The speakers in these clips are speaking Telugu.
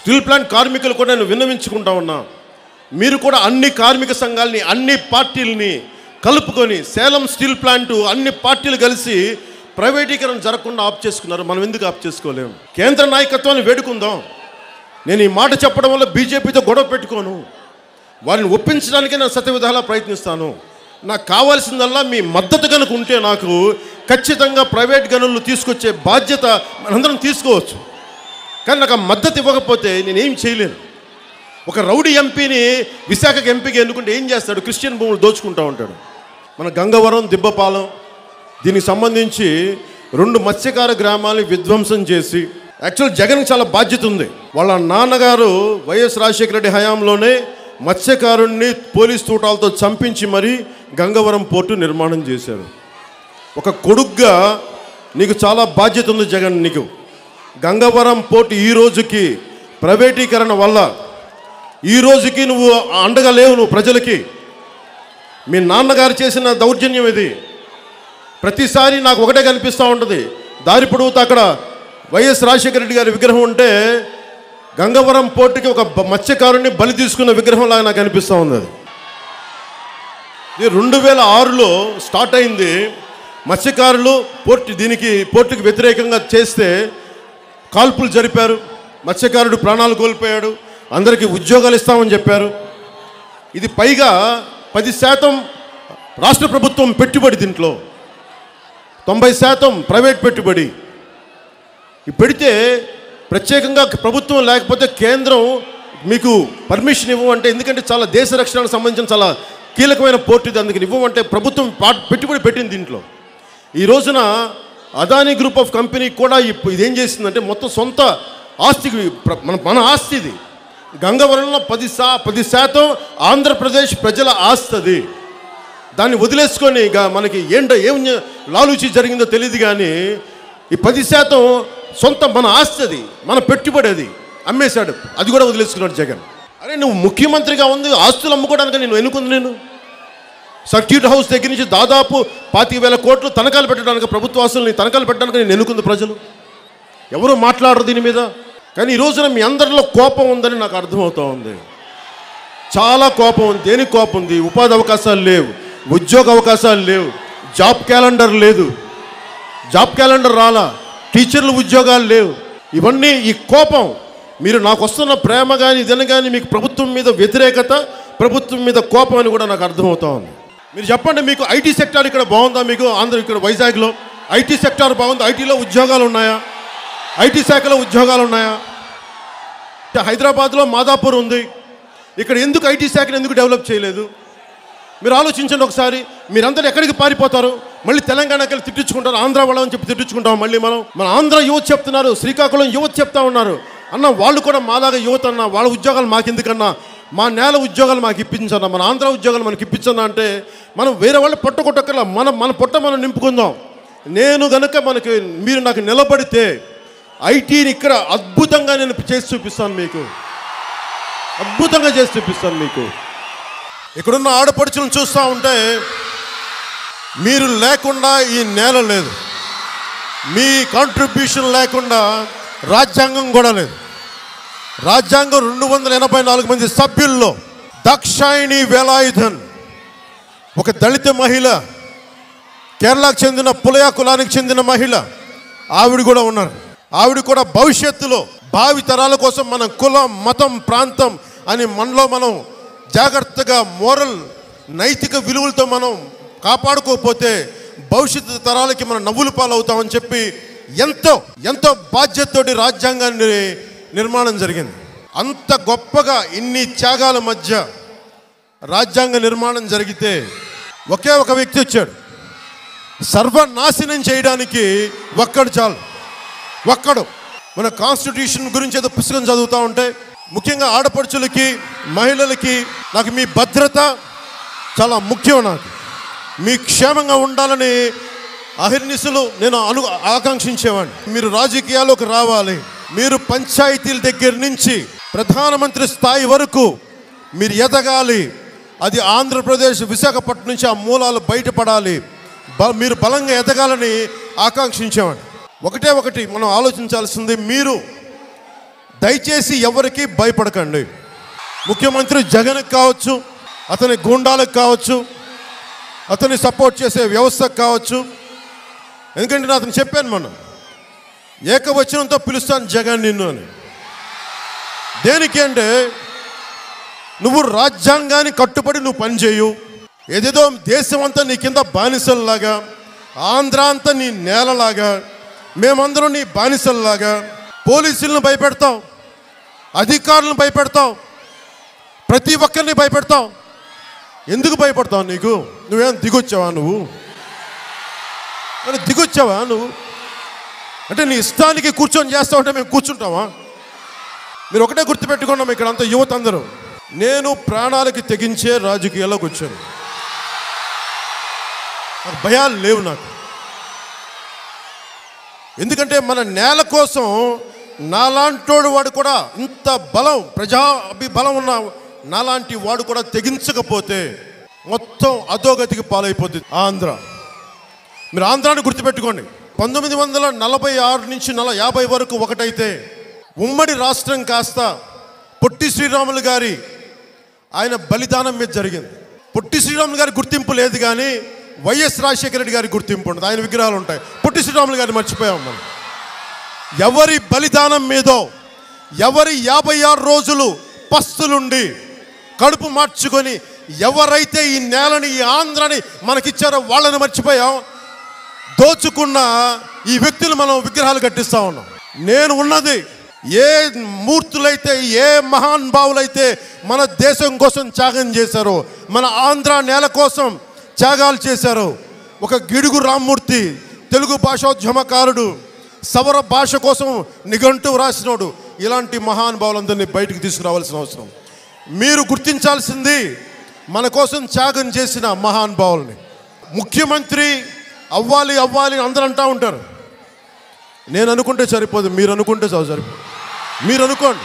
స్టీల్ ప్లాంట్ కార్మికులు కూడా నేను విన్నవించుకుంటా ఉన్నా మీరు కూడా అన్ని కార్మిక సంఘాలని అన్ని పార్టీలని కలుపుకొని సేలం స్టీల్ ప్లాంట్ అన్ని పార్టీలు కలిసి ప్రైవేటీకరణ జరగకుండా ఆప్ చేసుకున్నారు మనం ఎందుకు ఆప్ చేసుకోలేము కేంద్ర నాయకత్వాన్ని వేడుకుందాం నేను ఈ మాట చెప్పడం వల్ల బీజేపీతో గొడవ పెట్టుకోను వారిని ఒప్పించడానికే నేను సత్యవిధాలా ప్రయత్నిస్తాను నాకు కావాల్సిందల్లా మీ మద్దతు కనుక ఉంటే నాకు ఖచ్చితంగా ప్రైవేట్ గనులు తీసుకొచ్చే బాధ్యత మనందరం తీసుకోవచ్చు కానీ నాకు ఆ మద్దతు ఇవ్వకపోతే నేనేం చేయలేను ఒక రౌడీ ఎంపీని విశాఖకి ఎంపీకి ఎన్నుకుంటే ఏం చేస్తాడు క్రిస్టియన్ భూములు దోచుకుంటూ ఉంటాడు మన గంగవరం దిబ్బపాలెం దీనికి సంబంధించి రెండు మత్స్యకార గ్రామాలని విధ్వంసం చేసి యాక్చువల్ జగన్కి చాలా బాధ్యత ఉంది వాళ్ళ నాన్నగారు వైఎస్ రాజశేఖర రెడ్డి హయాంలోనే మత్స్యకారుణ్ణి పోలీస్ తూటాలతో చంపించి మరీ గంగవరం పోర్టు నిర్మాణం చేశారు ఒక కొడుగ్గా నీకు చాలా బాధ్యత ఉంది జగన్ నీకు గంగవరం పోర్టు ఈ రోజుకి ప్రైవేటీకరణ వల్ల ఈ రోజుకి నువ్వు అండగా లేవు నువ్వు ప్రజలకి మీ నాన్నగారు చేసిన దౌర్జన్యం ఇది ప్రతిసారి నాకు ఒకటే కనిపిస్తూ ఉంటుంది దారి పొడవుతా అక్కడ వైఎస్ రాజశేఖర రెడ్డి గారి విగ్రహం ఉంటే గంగవరం పోర్టుకి ఒక బ- మత్స్యకారుని బలి తీసుకున్న విగ్రహం లాగా నాకు అనిపిస్తూ ఉంది అది ఇది రెండు వేల ఆరులో స్టార్ట్ అయింది మత్స్యకారులు పోర్టు దీనికి పోర్టుకి వ్యతిరేకంగా చేస్తే కాల్పులు జరిపారు మత్స్యకారుడు ప్రాణాలు కోల్పోయాడు అందరికీ ఉద్యోగాలు ఇస్తామని చెప్పారు ఇది పైగా పది శాతం రాష్ట్ర ప్రభుత్వం పెట్టుబడి దీంట్లో తొంభై శాతం ప్రైవేట్ పెట్టుబడి ఇది పెడితే ప్రత్యేకంగా ప్రభుత్వం లేకపోతే కేంద్రం మీకు పర్మిషన్ ఇవ్వమంటే ఎందుకంటే చాలా దేశ రక్షణకు సంబంధించిన చాలా కీలకమైన పోర్టు ఇది అందుకని ఇవ్వమంటే ప్రభుత్వం పా- పెట్టుబడి పెట్టింది దీంట్లో ఈ రోజున అదానీ గ్రూప్ ఆఫ్ కంపెనీ కూడా ఇప్పు- ఇదేం చేసిందంటే మొత్తం సొంత ఆస్తికి ప్ర- మన మన ఆస్తి ఇది గంగవరంలో పది శా పది శాతం ఆంధ్రప్రదేశ్ ప్రజల ఆస్తి అది దాన్ని వదిలేసుకొని ఇక మనకి ఏంటో ఏం జ- లాలూచి జరిగిందో తెలియదు కానీ ఈ పది శాతం సొంత మన ఆస్తి అది మన పెట్టుబడి అది అమ్మేశాడు అది కూడా వదిలేసుకున్నాడు జగన్ అరే నువ్వు ముఖ్యమంత్రిగా ఉంది ఆస్తులు అమ్ముకోవడానికి నేను ఎన్నుకుంది నేను సర్క్యూట్ హౌస్ దగ్గర నుంచి దాదాపు పాతిక వేల కోట్లు తనఖాలు పెట్టడానికి ప్రభుత్వ ఆస్తుల్ని తనఖాలు పెట్టడానికి నేను ఎన్నుకుంది ప్రజలు ఎవరు మాట్లాడరు దీని మీద కానీ ఈ రోజున మీ అందరిలో కోపం ఉందని నాకు అర్థమవుతా ఉంది చాలా కోపం ఉంది దేనికి కోపం ఉంది ఉపాధి అవకాశాలు లేవు ఉద్యోగ అవకాశాలు లేవు జాబ్ క్యాలెండర్ లేదు జాబ్ క్యాలెండర్ రాలా టీచర్లు ఉద్యోగాలు లేవు ఇవన్నీ ఈ కోపం మీరు నాకు వస్తున్న ప్రేమ కానీ ఇదని కానీ మీకు ప్రభుత్వం మీద వ్యతిరేకత ప్రభుత్వం మీద కోపం అని కూడా నాకు అర్థమవుతా ఉంది మీరు చెప్పండి మీకు ఐటీ సెక్టార్ ఇక్కడ బాగుందా మీకు ఆంధ్ర ఇక్కడ వైజాగ్లో ఐటీ సెక్టార్ బాగుంది ఐటీలో ఉద్యోగాలు ఉన్నాయా ఐటీ శాఖలో ఉద్యోగాలు ఉన్నాయా అంటే హైదరాబాద్లో మాదాపూర్ ఉంది ఇక్కడ ఎందుకు ఐటీ శాఖను ఎందుకు డెవలప్ చేయలేదు మీరు ఆలోచించండి ఒకసారి మీరందరూ ఎక్కడికి పారిపోతారు మళ్ళీ తెలంగాణకి వెళ్ళి తిట్టించుకుంటారు ఆంధ్ర వాళ్ళని చెప్పి తిట్టించుకుంటాం మళ్ళీ మనం మన ఆంధ్ర యువత చెప్తున్నారు శ్రీకాకుళం యువత చెప్తా ఉన్నారు అన్న వాళ్ళు కూడా మాలాగా యువత అన్న వాళ్ళ ఉద్యోగాలు మాకు ఎందుకన్నా మా నేల ఉద్యోగాలు మాకు ఇప్పించన్నా మన ఆంధ్ర ఉద్యోగాలు మనకి ఇప్పించన్నా అంటే మనం వేరే వాళ్ళు పొట్ట కొట్టక్కర్లా మనం మన పొట్ట మనం నింపుకుందాం నేను గనుక మనకి మీరు నాకు నిలబడితే ఐటీని ఇక్కడ అద్భుతంగా నేను చేసి చూపిస్తాను మీకు అద్భుతంగా చేసి చూపిస్తాను మీకు ఇక్కడున్న ఆడపడుచులను చూస్తూ ఉంటే మీరు లేకుండా ఈ నేల లేదు మీ కాంట్రిబ్యూషన్ లేకుండా రాజ్యాంగం కూడా లేదు రాజ్యాంగం రెండు వందల ఎనభై నాలుగు మంది సభ్యుల్లో దక్షాయిని వేలాయుధన్ ఒక దళిత మహిళ కేరళకు చెందిన పులయ కులానికి చెందిన మహిళ ఆవిడ కూడా ఉన్నారు ఆవిడ కూడా భవిష్యత్తులో భావి తరాల కోసం మనం కులం మతం ప్రాంతం అని మనలో మనం జాగ్రత్తగా మోరల్ నైతిక విలువలతో మనం కాపాడుకోకపోతే భవిష్యత్తు తరాలకి మనం నవ్వులు పాలవుతామని చెప్పి ఎంతో ఎంతో బాధ్యతతోటి రాజ్యాంగాన్ని నిర్మాణం జరిగింది అంత గొప్పగా ఇన్ని త్యాగాల మధ్య రాజ్యాంగ నిర్మాణం జరిగితే ఒకే ఒక వ్యక్తి వచ్చాడు సర్వనాశనం చేయడానికి ఒక్కడు చాలు ఒక్కడు మన కాన్స్టిట్యూషన్ గురించి ఏదో పుస్తకం చదువుతూ ఉంటే ముఖ్యంగా ఆడపడుచులకి మహిళలకి నాకు మీ భద్రత చాలా ముఖ్యం నాకు మీ క్షేమంగా ఉండాలని అహిర్నిశలు నేను అను ఆకాంక్షించేవాడిని మీరు రాజకీయాల్లోకి రావాలి మీరు పంచాయతీల దగ్గర నుంచి ప్రధానమంత్రి స్థాయి వరకు మీరు ఎదగాలి అది ఆంధ్రప్రదేశ్ విశాఖపట్నం నుంచి ఆ మూలాలు బయటపడాలి బ మీరు బలంగా ఎదగాలని ఆకాంక్షించేవాడిని ఒకటే ఒకటి మనం ఆలోచించాల్సింది మీరు దయచేసి ఎవరికి భయపడకండి ముఖ్యమంత్రి జగన్ కావచ్చు అతని గూండాలకు కావచ్చు అతన్ని సపోర్ట్ చేసే వ్యవస్థకు కావచ్చు ఎందుకంటే నేను అతను చెప్పాను మనం ఏకవచనంతో పిలుస్తాను జగన్ నిన్ను అని దేనికి అంటే నువ్వు రాజ్యాంగాన్ని కట్టుబడి నువ్వు పని చేయు ఏదేదో దేశం అంతా నీ కింద బానిసల్లాగా ఆంధ్ర అంతా నీ నేలలాగా మేమందరం నీ బానిసల్లాగా పోలీసులను భయపెడతావు అధికారులను భయపెడతావు ప్రతి ఒక్కరిని భయపెడతావు ఎందుకు భయపడతావు నీకు నువ్వేం దిగొచ్చావా నువ్వు అంటే దిగొచ్చావా నువ్వు అంటే నీ ఇష్టానికి కూర్చొని చేస్తావు అంటే మేము కూర్చుంటావా మీరు ఒకటే గుర్తుపెట్టుకున్నాం ఇక్కడ అంత యువత అందరూ నేను ప్రాణాలకి తెగించే రాజకీయాల్లోకి వచ్చాను నాకు భయాలు లేవు నాకు ఎందుకంటే మన నేల కోసం నాలాంటోడు వాడు కూడా ఇంత బలం ప్రజా బలం ఉన్న నాలాంటి వాడు కూడా తెగించకపోతే మొత్తం అధోగతికి పాలైపోతుంది ఆంధ్ర మీరు ఆంధ్రాని గుర్తుపెట్టుకోండి పంతొమ్మిది వందల నలభై ఆరు నుంచి నల యాభై వరకు ఒకటైతే ఉమ్మడి రాష్ట్రం కాస్త పొట్టి శ్రీరాములు గారి ఆయన బలిదానం మీద జరిగింది పొట్టి శ్రీరాములు గారి గుర్తింపు లేదు కానీ వైఎస్ రాజశేఖర రెడ్డి గారి గుర్తింపు ఉంటుంది ఆయన విగ్రహాలు ఉంటాయి పొట్టి శ్రీరాములు గారిని మర్చిపోయాం మనం ఎవరి బలిదానం మీదో ఎవరి యాభై ఆరు రోజులు పస్తులుండి కడుపు మార్చుకొని ఎవరైతే ఈ నేలని ఈ ఆంధ్రని మనకిచ్చారో వాళ్ళని మర్చిపోయాం దోచుకున్న ఈ వ్యక్తులు మనం విగ్రహాలు కట్టిస్తా ఉన్నాం నేను ఉన్నది ఏ మూర్తులైతే ఏ మహాన్ భావులైతే మన దేశం కోసం త్యాగం చేశారో మన ఆంధ్ర నేల కోసం త్యాగాలు చేశారో ఒక గిడుగు రామ్మూర్తి తెలుగు భాషోద్యమకారుడు సవర భాష కోసం నిఘంటు రాసినోడు ఇలాంటి మహాన్ భావులందరినీ బయటికి తీసుకురావాల్సిన అవసరం మీరు గుర్తించాల్సింది మన కోసం త్యాగం చేసిన మహాన్ భావుల్ని ముఖ్యమంత్రి అవ్వాలి అవ్వాలి అని అందరూ అంటూ ఉంటారు నేను అనుకుంటే సరిపోదు మీరు అనుకుంటే చాలు సరిపోదు మీరు అనుకోండి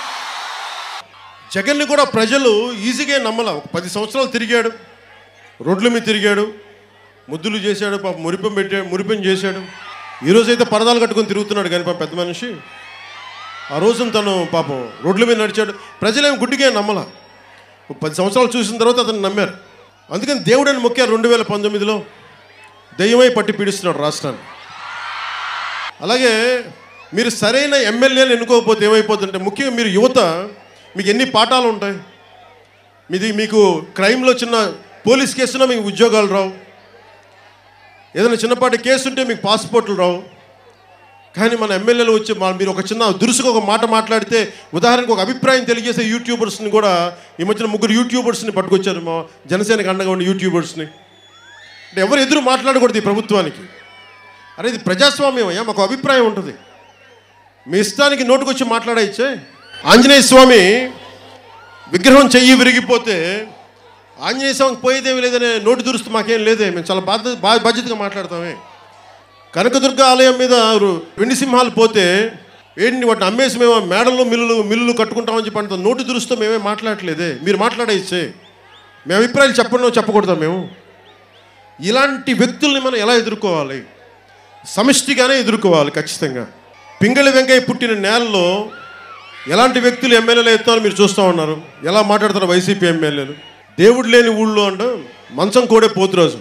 జగన్ని కూడా ప్రజలు ఈజీగా నమ్మల ఒక పది సంవత్సరాలు తిరిగాడు రోడ్ల మీద తిరిగాడు ముద్దులు చేశాడు పాప మురిపం పెట్టాడు మురిపం చేశాడు ఈరోజు అయితే పరదాలు కట్టుకొని తిరుగుతున్నాడు కానీ పాప పెద్ద మనిషి ఆ రోజున తను పాపం రోడ్ల మీద నడిచాడు ప్రజలేం గుడ్డిగా నమ్మల ఒక పది సంవత్సరాలు చూసిన తర్వాత అతను నమ్మారు అందుకని దేవుడని మొక్కారు రెండు వేల పంతొమ్మిదిలో దెయ్యమై పట్టి పీడిస్తున్నాడు రాష్ట్రాన్ని అలాగే మీరు సరైన ఎమ్మెల్యేలు ఎన్నుకోకపోతే ఏమైపోతుందంటే ముఖ్యంగా మీరు యువత మీకు ఎన్ని పాఠాలు ఉంటాయి మీది మీకు క్రైమ్లో చిన్న పోలీస్ కేసులో మీకు ఉద్యోగాలు రావు ఏదైనా చిన్నపాటి కేసు ఉంటే మీకు పాస్పోర్ట్లు రావు కానీ మన ఎమ్మెల్యేలు వచ్చి మా మీరు ఒక చిన్న దురుసుగా ఒక మాట మాట్లాడితే ఉదాహరణకు ఒక అభిప్రాయం తెలియజేసే యూట్యూబర్స్ని కూడా ఈ మధ్యన ముగ్గురు యూట్యూబర్స్ని పట్టుకొచ్చారు మా జనసేనకు అండగా ఉన్న యూట్యూబర్స్ని అంటే ఎవరు ఎదురు మాట్లాడకూడదు ఈ ప్రభుత్వానికి అరే ఇది ప్రజాస్వామ్యం అయ్యా మాకు అభిప్రాయం ఉంటుంది మీ ఇష్టానికి నోటుకొచ్చి మాట్లాడేచ్చే ఆంజనేయ స్వామి విగ్రహం చెయ్యి విరిగిపోతే ఆంజనేయ స్వామికి పోయేదేమి లేదనే నోటు దురుస్తూ మాకేం లేదే మేము చాలా బాధ్యత బా బాధ్యతగా మాట్లాడతామే కనకదుర్గ ఆలయం మీద రు- వెండి సింహాలు పోతే ఏంటి వాటిని అమ్మేసి మేము మేడల్లో మిల్లులు మిల్లులు కట్టుకుంటామని చెప్పి అంత నోటు దురుస్తూ మేమే మాట్లాడట్లేదే మీరు మాట్లాడేచ్చే మేము అభిప్రాయాలు చెప్పడం చెప్పకూడదా మేము ఇలాంటి వ్యక్తుల్ని మనం ఎలా ఎదుర్కోవాలి సమిష్టిగానే ఎదుర్కోవాలి ఖచ్చితంగా పింగళి వెంకయ్య పుట్టిన నేలలో ఎలాంటి వ్యక్తులు ఎమ్మెల్యేలు ఎత్తారో మీరు చూస్తూ ఉన్నారు ఎలా మాట్లాడతారు వైసీపీ ఎమ్మెల్యేలు దేవుడు లేని ఊళ్ళో అంటే మంచం కోడే పోతురాజు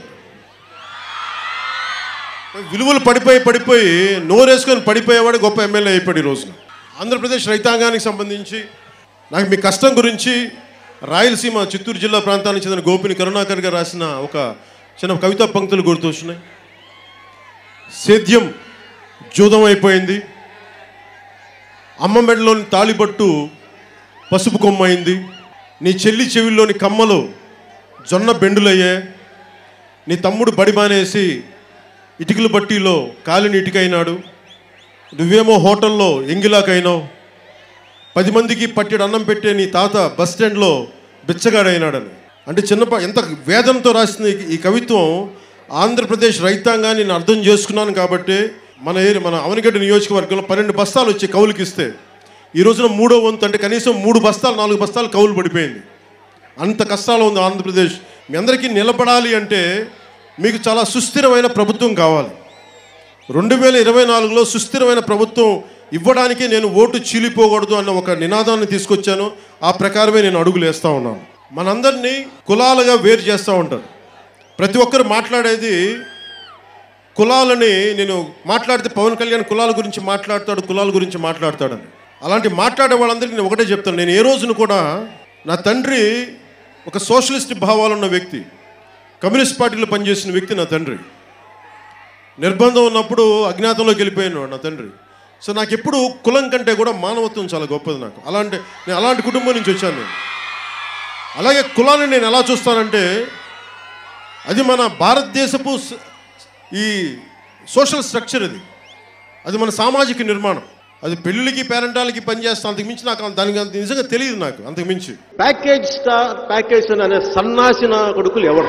విలువలు పడిపోయి పడిపోయి నోరేసుకొని పడిపోయేవాడు గొప్ప ఎమ్మెల్యే అయిపోయాడు ఈ రోజున ఆంధ్రప్రదేశ్ రైతాంగానికి సంబంధించి నాకు మీ కష్టం గురించి రాయలసీమ చిత్తూరు జిల్లా ప్రాంతానికి చెందిన గోపిని కరుణాకర్ గారు రాసిన ఒక చిన్న కవితా పంక్తులు గుర్తొస్తున్నాయి సేద్యం జూదం అయిపోయింది అమ్మ మెడలోని తాళిబట్టు పసుపు కొమ్మ అయింది నీ చెల్లి చెవిలోని కమ్మలు జొన్న బెండులయ్యే నీ తమ్ముడు బడి మానేసి ఇటుకల బట్టీలో కాలిని ఇటుకైనాడు నువ్వేమో హోటల్లో ఎంగిలాకైనావు పది మందికి పట్టెడు అన్నం పెట్టే నీ తాత బస్ స్టాండ్లో బిచ్చగాడైనాడని అంటే చిన్నప ఎంత వేదంతో రాసిన ఈ- ఈ కవిత్వం ఆంధ్రప్రదేశ్ రైతాంగాన్ని నేను అర్థం చేసుకున్నాను కాబట్టి మన ఏరి మన అవనిగడ్డ నియోజకవర్గంలో పన్నెండు బస్తాలు వచ్చి కౌలుకి ఇస్తే ఈ రోజున మూడో వంతు అంటే కనీసం మూడు బస్తాలు నాలుగు బస్తాలు కౌలు పడిపోయింది అంత కష్టాలు ఉంది ఆంధ్రప్రదేశ్ మీ అందరికీ నిలబడాలి అంటే మీకు చాలా సుస్థిరమైన ప్రభుత్వం కావాలి రెండు వేల ఇరవై నాలుగులో సుస్థిరమైన ప్రభుత్వం ఇవ్వడానికి నేను ఓటు చీలిపోకూడదు అన్న ఒక నినాదాన్ని తీసుకొచ్చాను ఆ ప్రకారమే నేను అడుగులు వేస్తూ ఉన్నాను మనందరినీ కులాలుగా వేరు చేస్తూ ఉంటారు ప్రతి ఒక్కరు మాట్లాడేది కులాలని నేను మాట్లాడితే పవన్ కళ్యాణ్ కులాల గురించి మాట్లాడతాడు కులాల గురించి మాట్లాడతాడని అలాంటి మాట్లాడే వాళ్ళందరికీ నేను ఒకటే చెప్తాను నేను ఏ రోజున కూడా నా తండ్రి ఒక సోషలిస్ట్ భావాలు ఉన్న వ్యక్తి కమ్యూనిస్ట్ పార్టీలో పనిచేసిన వ్యక్తి నా తండ్రి నిర్బంధం ఉన్నప్పుడు అజ్ఞాతంలోకి వెళ్ళిపోయాను నా తండ్రి సో నాకు ఎప్పుడు కులం కంటే కూడా మానవత్వం చాలా గొప్పది నాకు అలాంటి నేను అలాంటి కుటుంబం నుంచి వచ్చాను నేను అలాగే కులాన్ని నేను ఎలా చూస్తానంటే అది మన భారతదేశపు స- ఈ సోషల్ స్ట్రక్చర్ అది అది మన సామాజిక నిర్మాణం అది పెళ్ళిళ్ళకి పేరెంటాలకి పనిచేస్తా అంతకు మించి నాకు అంత- దానికి అంత నిజంగా తెలియదు నాకు అంతకు మించి ప్యాకేజ్ స్టార్ ప్యాకేజ్ అనే సన్నాసిన కొడుకులు ఎవరు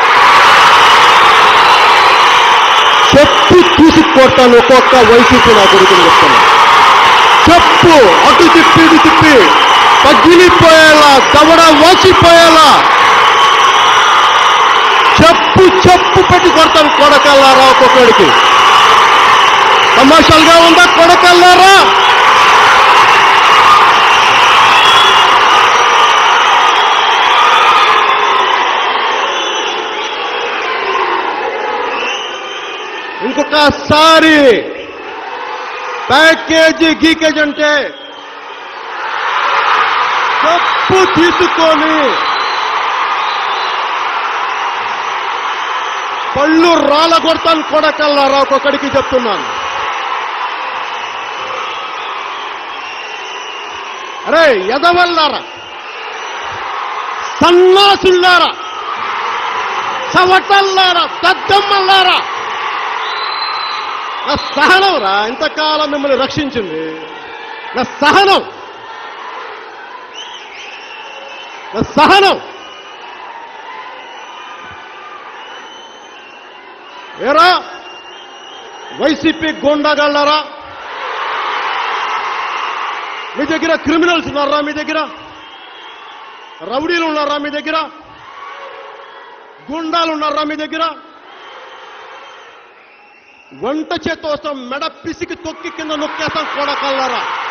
చెప్పు తీసి కొడతాను ఒక్కొక్క వైసీపీ నా కొడుకుని చెప్తాను చెప్పు అటు తిప్పి ఇటు తిప్పి పగిలిపోయేలా దవడ వాసిపోయేలా చెప్పు చెప్పు పెట్టి కొడతాను కొడకల్లారా ఒక్కొక్కడికి తమాషాలుగా ఉందా కొడకల్లారా ఇంకొకసారి ప్యాకేజీ గీకేజ్ అంటే తప్పు తీసుకొని పళ్ళు రాళ్ళ కొడతాను కొడకల్లారా ఒక్కొక్కడికి చెప్తున్నాను అరే ఎదవల్లారా సన్నాసుల్లారా చవటల్లారా దద్దమ్మల్లారా నా సహనం రా ఇంతకాలం మిమ్మల్ని రక్షించింది నా సహనం నా సహనం ఏరా వైసీపీ గోండాగాళ్ళారా మీ దగ్గర క్రిమినల్స్ ఉన్నారా మీ దగ్గర రౌడీలు ఉన్నారా మీ దగ్గర గుండాలు ఉన్నారా మీ దగ్గర వంట చేత్తో వస్తాం మెడ పిసికి తొక్కి కింద నొక్కేస్తాం కొడకల్లారా